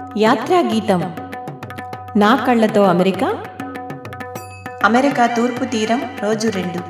యాత్రా గీతం నా కళ్ళతో అమెరికా అమెరికా తూర్పు తీరం రోజు రెండు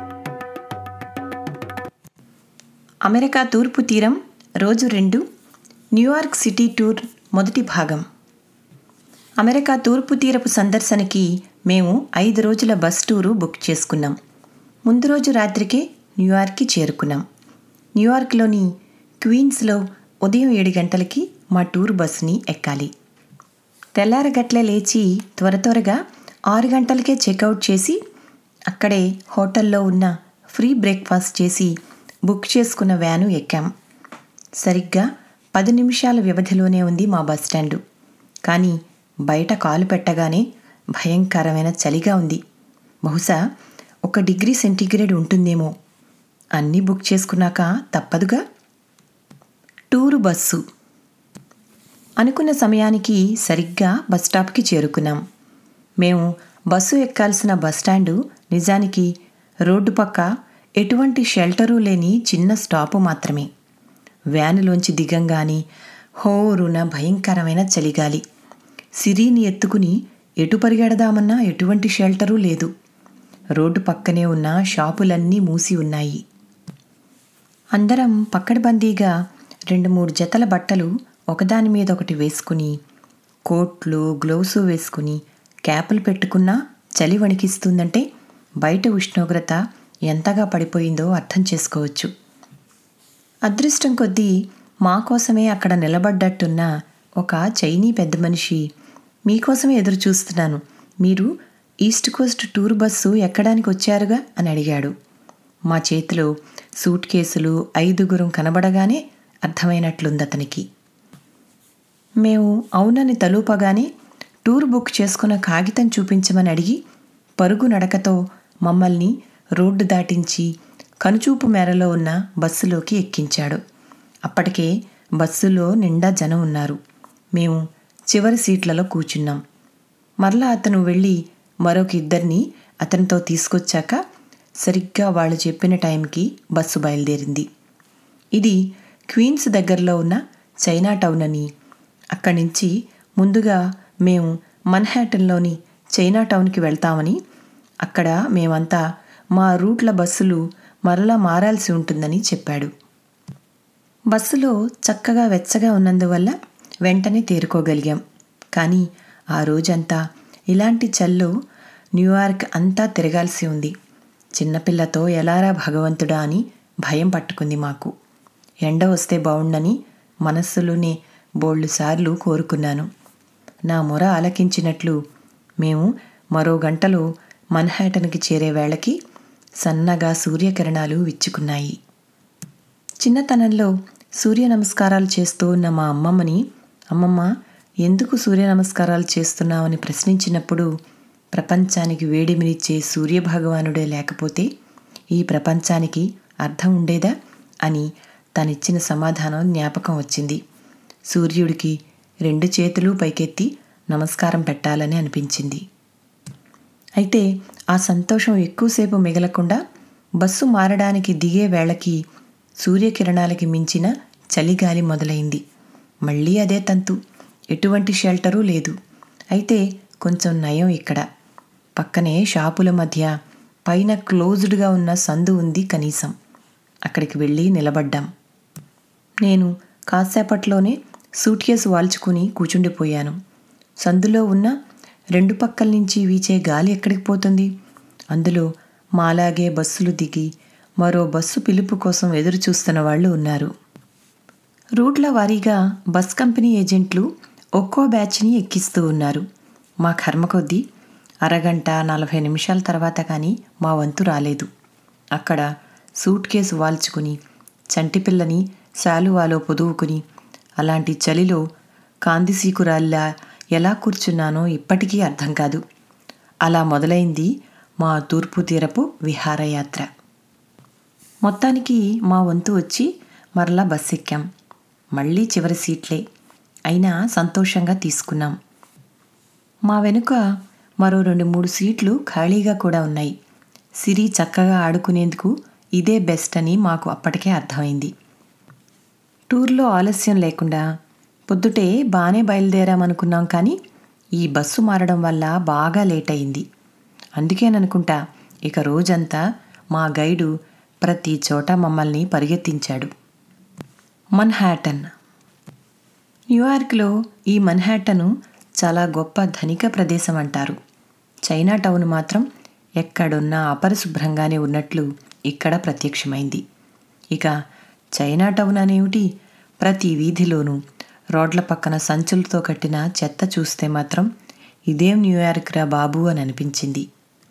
అమెరికా తూర్పు తీరం రోజు రెండు న్యూయార్క్ సిటీ టూర్ మొదటి భాగం అమెరికా తూర్పు తీరపు సందర్శనకి మేము ఐదు రోజుల బస్ టూరు బుక్ చేసుకున్నాం ముందు రోజు రాత్రికే న్యూయార్క్కి చేరుకున్నాం న్యూయార్క్లోని క్వీన్స్లో ఉదయం ఏడు గంటలకి మా టూర్ బస్సుని ఎక్కాలి తెల్లారగట్లే లేచి త్వర త్వరగా ఆరు గంటలకే చెక్అవుట్ చేసి అక్కడే హోటల్లో ఉన్న ఫ్రీ బ్రేక్ఫాస్ట్ చేసి బుక్ చేసుకున్న వ్యాను ఎక్కాం సరిగ్గా పది నిమిషాల వ్యవధిలోనే ఉంది మా బస్ స్టాండు కానీ బయట కాలు పెట్టగానే భయంకరమైన చలిగా ఉంది బహుశా ఒక డిగ్రీ సెంటీగ్రేడ్ ఉంటుందేమో అన్నీ బుక్ చేసుకున్నాక తప్పదుగా టూరు బస్సు అనుకున్న సమయానికి సరిగ్గా బస్ స్టాప్కి చేరుకున్నాం మేము బస్సు ఎక్కాల్సిన బస్ స్టాండు నిజానికి రోడ్డు పక్క ఎటువంటి షెల్టరు లేని చిన్న స్టాపు మాత్రమే వ్యానులోంచి దిగంగాని హోరున భయంకరమైన చలిగాలి సిరిని ఎత్తుకుని ఎటు పరిగెడదామన్నా ఎటువంటి షెల్టరు లేదు రోడ్డు పక్కనే ఉన్న షాపులన్నీ మూసి ఉన్నాయి అందరం పక్కడబందీగా రెండు మూడు జతల బట్టలు ఒకదాని మీద ఒకటి వేసుకుని కోట్లు గ్లోవ్స్ వేసుకుని క్యాపులు పెట్టుకున్నా చలి వణికిస్తుందంటే బయట ఉష్ణోగ్రత ఎంతగా పడిపోయిందో అర్థం చేసుకోవచ్చు అదృష్టం కొద్దీ మా కోసమే అక్కడ నిలబడ్డట్టున్న ఒక చైనీ పెద్ద మనిషి మీకోసమే ఎదురు చూస్తున్నాను మీరు ఈస్ట్ కోస్ట్ టూర్ బస్సు ఎక్కడానికి వచ్చారుగా అని అడిగాడు మా చేతిలో సూట్ కేసులు ఐదుగురం కనబడగానే అర్థమైనట్లుంది అతనికి మేము అవునని తలూపగానే టూర్ బుక్ చేసుకున్న కాగితం చూపించమని అడిగి పరుగు నడకతో మమ్మల్ని రోడ్డు దాటించి కనుచూపు మేరలో ఉన్న బస్సులోకి ఎక్కించాడు అప్పటికే బస్సులో నిండా జనం ఉన్నారు మేము చివరి సీట్లలో కూర్చున్నాం మరలా అతను వెళ్ళి మరొక ఇద్దరిని అతనితో తీసుకొచ్చాక సరిగ్గా వాళ్ళు చెప్పిన టైంకి బస్సు బయలుదేరింది ఇది క్వీన్స్ దగ్గరలో ఉన్న చైనా టౌన్ అని అక్కడి నుంచి ముందుగా మేము మన్హాటన్లోని చైనా టౌన్కి వెళ్తామని అక్కడ మేమంతా మా రూట్ల బస్సులు మరలా మారాల్సి ఉంటుందని చెప్పాడు బస్సులో చక్కగా వెచ్చగా ఉన్నందువల్ల వెంటనే తేరుకోగలిగాం కానీ ఆ రోజంతా ఇలాంటి చల్లో న్యూయార్క్ అంతా తిరగాల్సి ఉంది చిన్నపిల్లతో ఎలారా భగవంతుడా అని భయం పట్టుకుంది మాకు ఎండ వస్తే బావుండని మనస్సులోనే బోళ్ళు సార్లు కోరుకున్నాను నా మొర ఆలకించినట్లు మేము మరో గంటలో మన్హాటన్కి చేరే వేళకి సన్నగా సూర్యకిరణాలు విచ్చుకున్నాయి చిన్నతనంలో సూర్య నమస్కారాలు చేస్తూ ఉన్న మా అమ్మమ్మని అమ్మమ్మ ఎందుకు సూర్య నమస్కారాలు చేస్తున్నావని ప్రశ్నించినప్పుడు ప్రపంచానికి వేడిమినిచ్చే సూర్యభగవానుడే లేకపోతే ఈ ప్రపంచానికి అర్థం ఉండేదా అని తనిచ్చిన సమాధానం జ్ఞాపకం వచ్చింది సూర్యుడికి రెండు చేతులు పైకెత్తి నమస్కారం పెట్టాలని అనిపించింది అయితే ఆ సంతోషం ఎక్కువసేపు మిగలకుండా బస్సు మారడానికి దిగే వేళకి సూర్యకిరణాలకి మించిన చలిగాలి మొదలైంది మళ్ళీ అదే తంతు ఎటువంటి షెల్టరు లేదు అయితే కొంచెం నయం ఇక్కడ పక్కనే షాపుల మధ్య పైన క్లోజ్డ్గా ఉన్న సందు ఉంది కనీసం అక్కడికి వెళ్ళి నిలబడ్డాం నేను కాసేపట్లోనే సూట్ కేసు వాల్చుకుని కూచుండిపోయాను సందులో ఉన్న రెండు పక్కల నుంచి వీచే గాలి ఎక్కడికి పోతుంది అందులో మాలాగే బస్సులు దిగి మరో బస్సు పిలుపు కోసం ఎదురు చూస్తున్న వాళ్ళు ఉన్నారు రూట్ల వారీగా బస్ కంపెనీ ఏజెంట్లు ఒక్కో బ్యాచ్ని ఎక్కిస్తూ ఉన్నారు మా కర్మ కొద్దీ అరగంట నలభై నిమిషాల తర్వాత కానీ మా వంతు రాలేదు అక్కడ సూట్ కేసు వాల్చుకుని చంటిపిల్లని శాలువాలో పొదువుకుని అలాంటి చలిలో కాందిసీకురాల్లా ఎలా కూర్చున్నానో ఇప్పటికీ అర్థం కాదు అలా మొదలైంది మా తూర్పు తీరపు విహారయాత్ర మొత్తానికి మా వంతు వచ్చి మరలా బస్ ఎక్కాం మళ్ళీ చివరి సీట్లే అయినా సంతోషంగా తీసుకున్నాం మా వెనుక మరో రెండు మూడు సీట్లు ఖాళీగా కూడా ఉన్నాయి సిరి చక్కగా ఆడుకునేందుకు ఇదే బెస్ట్ అని మాకు అప్పటికే అర్థమైంది టూర్లో ఆలస్యం లేకుండా పొద్దుటే బాగానే బయలుదేరామనుకున్నాం కానీ ఈ బస్సు మారడం వల్ల బాగా లేట్ అయింది అందుకేననుకుంటా ఇక రోజంతా మా గైడు ప్రతి చోట మమ్మల్ని పరిగెత్తించాడు మన్హాటన్ న్యూయార్క్లో ఈ మన్హాటను చాలా గొప్ప ధనిక ప్రదేశం అంటారు చైనా టౌన్ మాత్రం ఎక్కడున్నా అపరిశుభ్రంగానే ఉన్నట్లు ఇక్కడ ప్రత్యక్షమైంది ఇక చైనా టౌన్ అనేమిటి ప్రతి వీధిలోనూ రోడ్ల పక్కన సంచులతో కట్టిన చెత్త చూస్తే మాత్రం ఇదేం న్యూయార్క్ రా బాబు అని అనిపించింది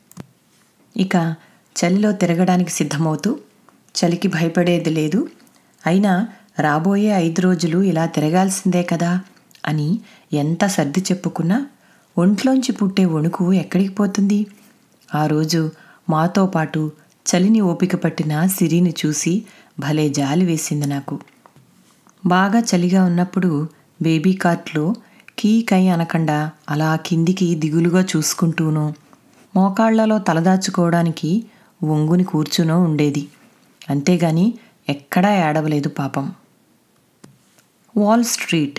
ఇక చలిలో తిరగడానికి సిద్ధమవుతూ చలికి భయపడేది లేదు అయినా రాబోయే ఐదు రోజులు ఇలా తిరగాల్సిందే కదా అని ఎంత సర్ది చెప్పుకున్నా ఒంట్లోంచి పుట్టే వణుకు ఎక్కడికి పోతుంది ఆ రోజు మాతో పాటు చలిని ఓపిక పట్టిన సిరిని చూసి భలే జాలి వేసింది నాకు బాగా చలిగా ఉన్నప్పుడు బేబీ కార్ట్లో కీ కై అనకుండా అలా కిందికి దిగులుగా చూసుకుంటూనో మోకాళ్లలో తలదాచుకోవడానికి వంగుని కూర్చునో ఉండేది అంతేగాని ఎక్కడా ఏడవలేదు పాపం వాల్ స్ట్రీట్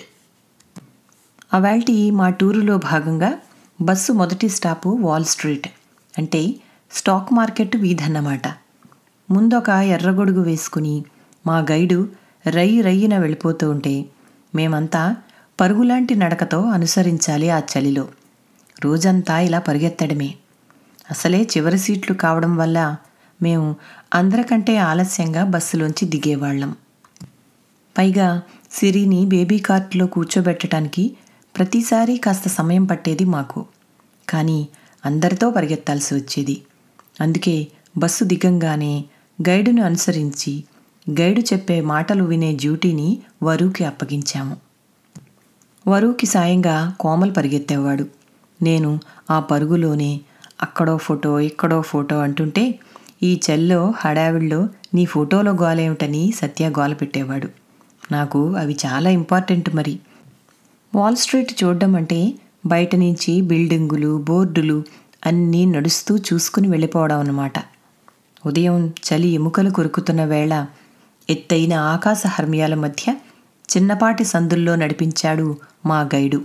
అవాల్టి మా టూరులో భాగంగా బస్సు మొదటి స్టాపు వాల్ స్ట్రీట్ అంటే స్టాక్ మార్కెట్ వీధన్నమాట ముందొక ఎర్రగొడుగు వేసుకుని మా గైడు రై రయ్యిన వెళ్ళిపోతూ ఉంటే మేమంతా పరుగులాంటి నడకతో అనుసరించాలి ఆ చలిలో రోజంతా ఇలా పరిగెత్తడమే అసలే చివరి సీట్లు కావడం వల్ల మేము అందరికంటే ఆలస్యంగా బస్సులోంచి దిగేవాళ్ళం పైగా సిరిని బేబీ కార్ట్లో కూర్చోబెట్టడానికి ప్రతిసారి కాస్త సమయం పట్టేది మాకు కానీ అందరితో పరిగెత్తాల్సి వచ్చేది అందుకే బస్సు దిగంగానే గైడును అనుసరించి గైడు చెప్పే మాటలు వినే డ్యూటీని వరుకి అప్పగించాము వరుకి సాయంగా కోమల్ పరిగెత్తేవాడు నేను ఆ పరుగులోనే అక్కడో ఫోటో ఇక్కడో ఫోటో అంటుంటే ఈ చెల్లో హడావిడిలో నీ ఫోటోలో గోలేమిటని సత్య గోల పెట్టేవాడు నాకు అవి చాలా ఇంపార్టెంట్ మరి వాల్ స్ట్రీట్ చూడడం అంటే బయట నుంచి బిల్డింగులు బోర్డులు అన్నీ నడుస్తూ చూసుకుని వెళ్ళిపోవడం అన్నమాట ఉదయం చలి ఎముకలు కొరుకుతున్న వేళ ఎత్తైన ఆకాశ హర్మ్యాల మధ్య చిన్నపాటి సందుల్లో నడిపించాడు మా గైడు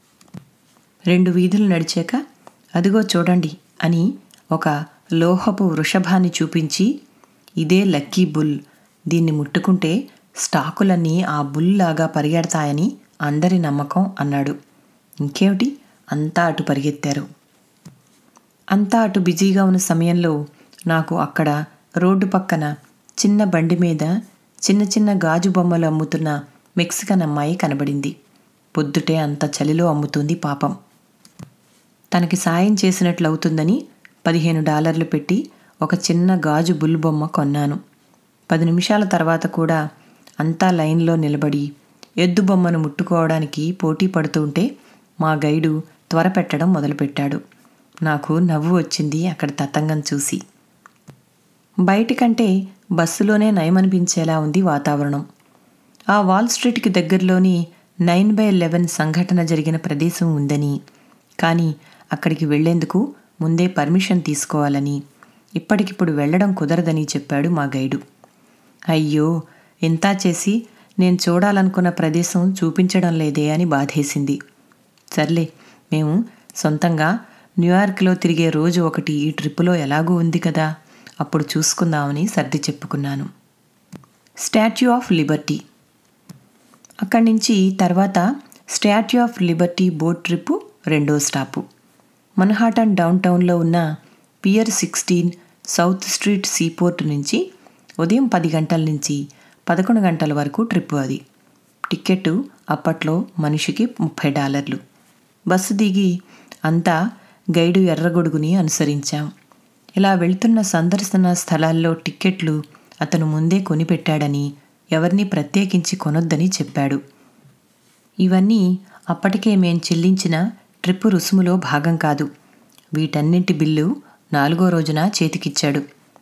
రెండు వీధులు నడిచాక అదిగో చూడండి అని ఒక లోహపు వృషభాన్ని చూపించి ఇదే లక్కీ బుల్ దీన్ని ముట్టుకుంటే స్టాకులన్నీ ఆ బుల్ లాగా పరిగెడతాయని అందరి నమ్మకం అన్నాడు ఇంకేమిటి అంతా అటు పరిగెత్తారు అంతా అటు బిజీగా ఉన్న సమయంలో నాకు అక్కడ రోడ్డు పక్కన చిన్న బండి మీద చిన్న చిన్న గాజు బొమ్మలు అమ్ముతున్న మెక్సికన్ అమ్మాయి కనబడింది పొద్దుటే అంత చలిలో అమ్ముతుంది పాపం తనకి సాయం చేసినట్లు అవుతుందని పదిహేను డాలర్లు పెట్టి ఒక చిన్న గాజు బుల్ బొమ్మ కొన్నాను పది నిమిషాల తర్వాత కూడా అంతా లైన్లో నిలబడి ఎద్దు బొమ్మను ముట్టుకోవడానికి పోటీ పడుతూ ఉంటే మా గైడు త్వర పెట్టడం మొదలుపెట్టాడు నాకు నవ్వు వచ్చింది అక్కడ తతంగం చూసి బయటికంటే బస్సులోనే నయమనిపించేలా ఉంది వాతావరణం ఆ వాల్ స్ట్రీట్కి దగ్గరలోని నైన్ బై లెవెన్ సంఘటన జరిగిన ప్రదేశం ఉందని కానీ అక్కడికి వెళ్లేందుకు ముందే పర్మిషన్ తీసుకోవాలని ఇప్పటికిప్పుడు వెళ్ళడం కుదరదని చెప్పాడు మా గైడు అయ్యో ఇంతా చేసి నేను చూడాలనుకున్న ప్రదేశం చూపించడం లేదే అని బాధేసింది సర్లే మేము సొంతంగా న్యూయార్క్లో తిరిగే రోజు ఒకటి ఈ ట్రిప్పులో ఎలాగూ ఉంది కదా అప్పుడు చూసుకుందామని సర్ది చెప్పుకున్నాను స్టాచ్యూ ఆఫ్ లిబర్టీ అక్కడి నుంచి తర్వాత Statue of Liberty boat trip రెండో స్టాపు మన్హాటన్ డౌన్ టౌన్లో ఉన్న pier sixteen South Street Seaport నుంచి ఉదయం పది గంటల నుంచి పదకొండు గంటల వరకు ట్రిప్పు అది టికెట్ అప్పట్లో మనిషికి ముప్పై డాలర్లు బస్సు దిగి అంతా గైడు ఎర్రగొడుగుని అనుసరించాం ఇలా వెళ్తున్న సందర్శన స్థలాల్లో టిక్కెట్లు అతను ముందే కొనిపెట్టాడని ఎవరిని ప్రత్యేకించి కొనొద్దని చెప్పాడు ఇవన్నీ అప్పటికే మేం చెల్లించిన ట్రిప్పు రుసుములో భాగం కాదు వీటన్నింటి బిల్లు నాలుగో రోజున చేతికిచ్చాడు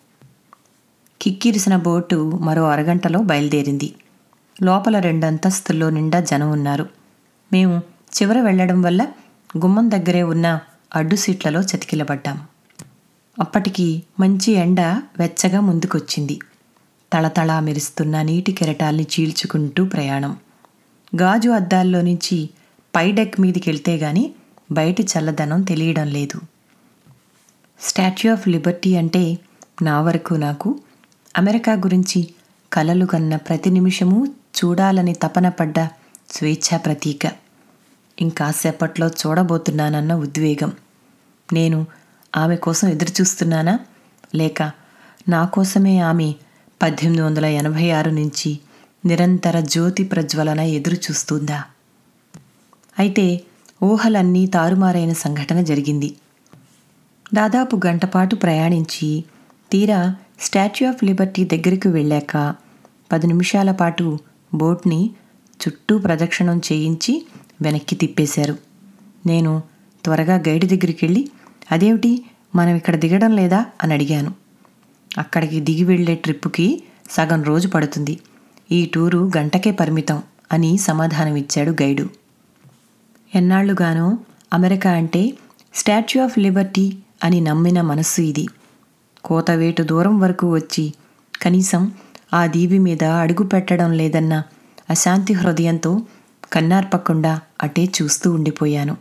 కిక్కిరిసిన బోటు మరో అరగంటలో బయలుదేరింది లోపల రెండంతస్తుల్లో నిండా జనం ఉన్నారు మేము చివర వెళ్ళడం వల్ల గుమ్మం దగ్గరే ఉన్న అడ్డు సీట్లలో చతికిలబడ్డాం అప్పటికి మంచి ఎండ వెచ్చగా ముందుకొచ్చింది తళతళా మెరుస్తున్న నీటి కెరటాల్ని చీల్చుకుంటూ ప్రయాణం గాజు అద్దాల్లో నుంచి పై డెక్ మీదకి వెళ్తే గాని బయట చల్లదనం తెలియడం లేదు స్టాచ్యూ ఆఫ్ లిబర్టీ అంటే నా వరకు నాకు అమెరికా గురించి కలలు కన్న ప్రతి నిమిషము చూడాలని తపన పడ్డ స్వేచ్ఛా ప్రతీక ఇంకాసేపట్లో చూడబోతున్నానన్న ఉద్వేగం నేను ఆమె కోసం ఎదురుచూస్తున్నానా లేక నా కోసమే ఆమె పద్దెనిమిది వందల ఎనభై ఆరు నుంచి నిరంతర జ్యోతి ప్రజ్వలన ఎదురు చూస్తుందా అయితే ఊహలన్నీ తారుమారైన సంఘటన జరిగింది దాదాపు గంటపాటు ప్రయాణించి తీరా స్టాచ్యూ ఆఫ్ లిబర్టీ దగ్గరికి వెళ్ళాక పది నిమిషాల పాటు బోట్ని చుట్టూ ప్రదక్షిణం చేయించి వెనక్కి తిప్పేశారు నేను త్వరగా గైడ్ దగ్గరికి వెళ్ళి అదేమిటి మనం ఇక్కడ దిగడం లేదా అని అడిగాను అక్కడికి దిగి వెళ్ళే ట్రిప్పుకి సగం రోజు పడుతుంది ఈ టూరు గంటకే పరిమితం అని సమాధానమిచ్చాడు గైడు ఎన్నాళ్లుగానో అమెరికా అంటే స్టాచ్యూ ఆఫ్ లిబర్టీ అని నమ్మిన మనస్సు ఇది కోతవేటు దూరం వరకు వచ్చి కనీసం ఆ దీవి మీద అడుగు పెట్టడం లేదన్న అశాంతి హృదయంతో కన్నార్పకుండా అటే చూస్తూ ఉండిపోయాను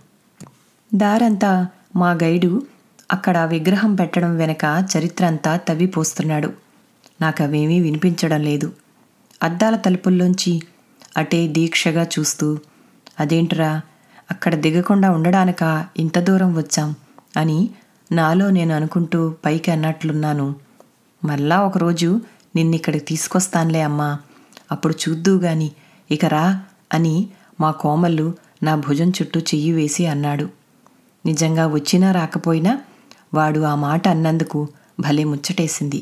దారంతా మా గైడు అక్కడ విగ్రహం పెట్టడం వెనక చరిత్ర అంతా తవ్విపోస్తున్నాడు నాకు అవేమీ వినిపించడం లేదు అద్దాల తలుపుల్లోంచి అటే దీక్షగా చూస్తూ అదేంట్రా అక్కడ దిగకుండా ఉండడానిక ఇంత దూరం వచ్చాం అని నాలో నేను అనుకుంటూ పైకి అన్నట్లున్నాను మళ్ళా ఒకరోజు నిన్నిక్కడికి తీసుకొస్తానులే అమ్మా అప్పుడు చూద్దూ గాని ఇక రా అని మా కోమళ్ళు నా భుజం చుట్టూ చెయ్యి వేసి అన్నాడు నిజంగా వచ్చినా రాకపోయినా వాడు ఆ మాట అన్నందుకు భలే ముచ్చటేసింది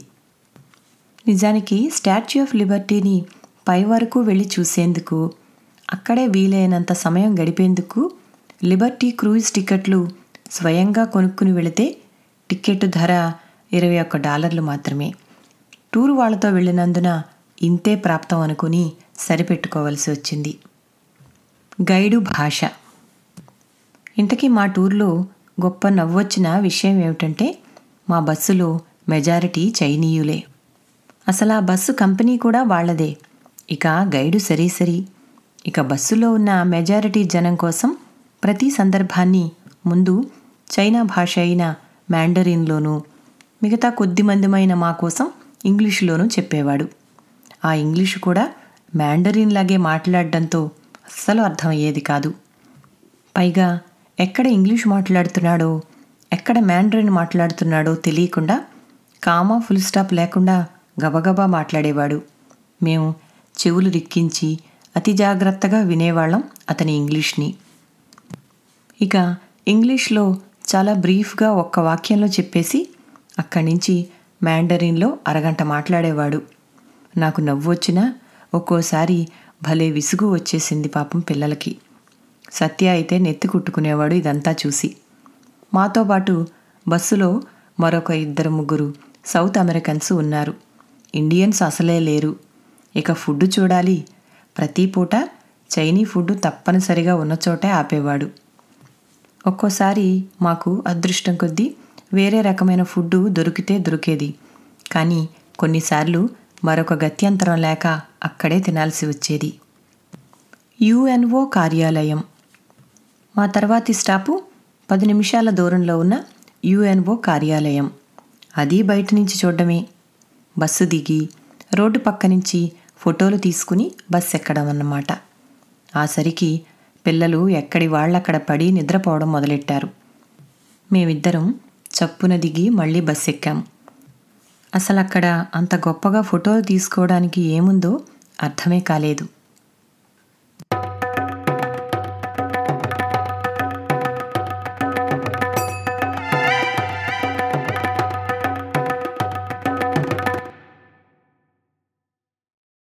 నిజానికి స్టాచ్యూ ఆఫ్ లిబర్టీని పై వరకు వెళ్ళి చూసేందుకు అక్కడే వీలైనంత సమయం గడిపేందుకు లిబర్టీ క్రూయిజ్ టికెట్లు స్వయంగా కొనుక్కుని వెళితే టికెట్ ధర ఇరవై ఒక్క డాలర్లు మాత్రమే టూర్ వాళ్ళతో వెళ్ళినందున ఇంతే ప్రాప్తం అనుకుని సరిపెట్టుకోవలసి వచ్చింది గైడు భాష ఇంతకీ మా టూర్లో గొప్ప నవ్వొచ్చిన విషయం ఏమిటంటే మా బస్సులో మెజారిటీ చైనీయులే అసలు ఆ బస్సు కంపెనీ కూడా వాళ్ళదే ఇక గైడు సరీ సరి ఇక బస్సులో ఉన్న మెజారిటీ జనం కోసం ప్రతి సందర్భాన్ని ముందు చైనా భాష అయిన మ్యాండరిన్లోనూ మిగతా కొద్ది మందిమైన మా కోసం ఇంగ్లీషులోనూ చెప్పేవాడు ఆ ఇంగ్లీషు కూడా మ్యాండరిన్ లాగే మాట్లాడడంతో అస్సలు అర్థమయ్యేది కాదు పైగా ఎక్కడ ఇంగ్లీష్ మాట్లాడుతున్నాడో ఎక్కడ మ్యాండరిన్ మాట్లాడుతున్నాడో తెలియకుండా కామా ఫుల్ స్టాప్ లేకుండా గబగబా మాట్లాడేవాడు మేము చెవులు రిక్కించి అతి జాగ్రత్తగా వినేవాళ్ళం అతని ఇంగ్లీష్ని ఇక ఇంగ్లీష్లో చాలా బ్రీఫ్గా ఒక్క వాక్యంలో చెప్పేసి అక్కడి నుంచి మ్యాండరిన్లో అరగంట మాట్లాడేవాడు నాకు నవ్వు వచ్చినా ఒక్కోసారి భలే విసుగు వచ్చేసింది పాపం పిల్లలకి సత్య అయితే నెత్తి కుట్టుకునేవాడు ఇదంతా చూసి మాతో పాటు బస్సులో మరొక ఇద్దరు ముగ్గురు సౌత్ అమెరికన్స్ ఉన్నారు ఇండియన్స్ అసలే లేరు ఇక ఫుడ్ చూడాలి ప్రతి పూట చైనీ ఫుడ్ తప్పనిసరిగా ఉన్న చోటే ఆపేవాడు ఒక్కోసారి మాకు అదృష్టం కొద్దీ వేరే రకమైన ఫుడ్ దొరికితే దొరికేది కానీ కొన్నిసార్లు మరొక గత్యంతరం లేక అక్కడే తినాల్సి వచ్చేది యుఎన్ఓ కార్యాలయం మా తర్వాతి స్టాపు పది నిమిషాల దూరంలో ఉన్న యుఎన్ఓ కార్యాలయం అది బయట నుంచి చూడడమే బస్సు దిగి రోడ్డు పక్క నుంచి ఫోటోలు తీసుకుని బస్సు ఎక్కడం అన్నమాట ఆ సరికి పిల్లలు ఎక్కడి వాళ్ళక్కడ పడి నిద్రపోవడం మొదలెట్టారు మేమిద్దరం చప్పున దిగి మళ్ళీ బస్ ఎక్కాం అసలు అక్కడ అంత గొప్పగా ఫోటోలు తీసుకోవడానికి ఏముందో అర్థమే కాలేదు